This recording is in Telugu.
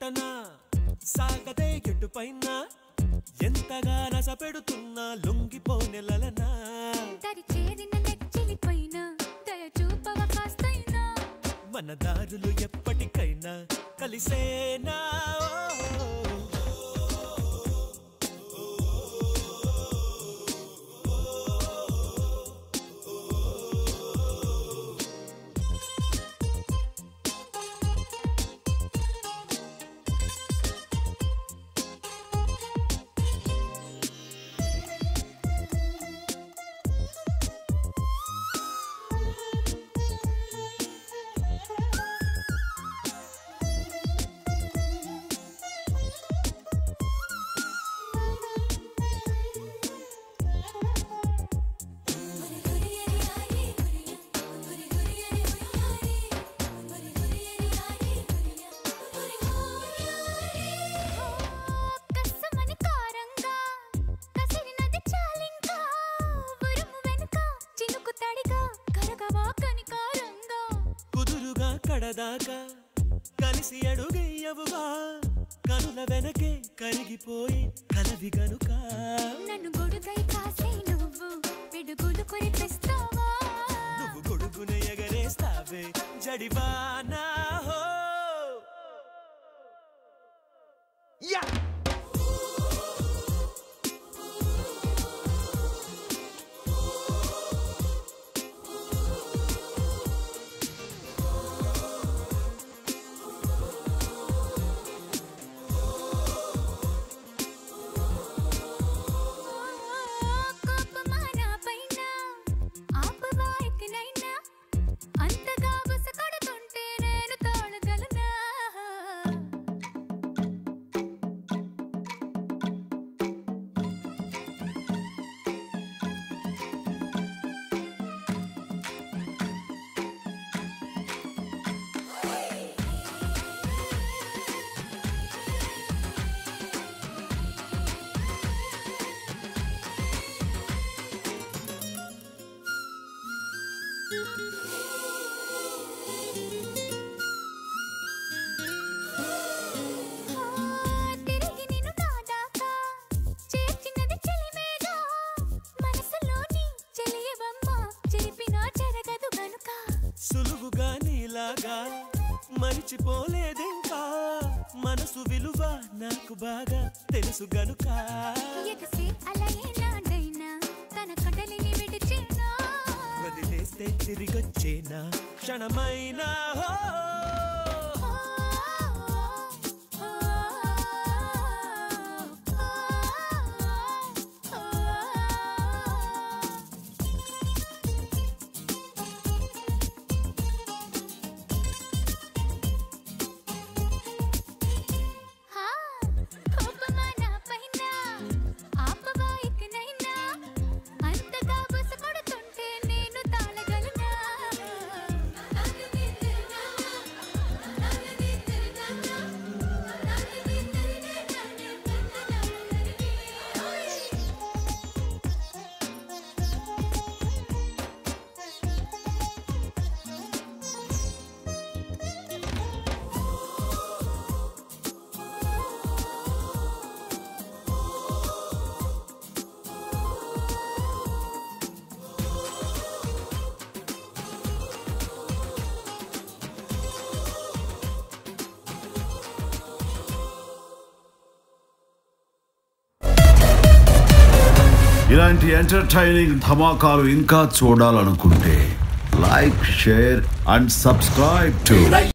నటన సాగదే ఎటుపైన ఎంతగా నస పెడుతున్నా లొంగిపోనెలనా దరి చేరిన నెచ్చిలిపైన దయ చూపవ కాస్తైనా మన దారులు ఎప్పటికైనా కలిసేనా కస్సమని కారంగా కసిరినది చాలింకా ఉరుము వెనుక చినుకు తడిగా కరగవా కనికారంగా కుదురుగా కడదాకా కలిసి అడుగయ్యవుగా కనుల వెనకే కరిగిపోయి కలవి గనుక నన్ను గొడుగై కాసే నువ్వు పిడుగులు కురిపిస్తావా నువ్వు గొడుగున ఎగరేస్తావే జడివానా హో కోపమా నా పైన ఆపవా ఎక్కనైనా అంతగా బుస కొడుతుంటే నేను తోడగలనా తిరిగి నిన్ను నాదాకా చేర్చినది చెలిమేగా మనసులోని చెలియవమ్మ చెరిపినా జరగదు గనుక సులువుగా నీలాగా మరిచిపోలేదింకా మనసు విలువ నాకు బాగా తెలుసు గనుక ఎగసి అలయే నాడైనా తన కడలిని విడిచినా వదిలేస్తే తిరిగొచ్చేనా క్షణమైనా హో కోపమా నా పైన ఆపవా ఇకనైనా అంతగా బుస కొడుతుంటే నేను తాళగలనా ఇలాంటి ఎంటర్టైనింగ్ ధమాకాలు ఇంకా చూడాలనుకుంటే like share and subscribe to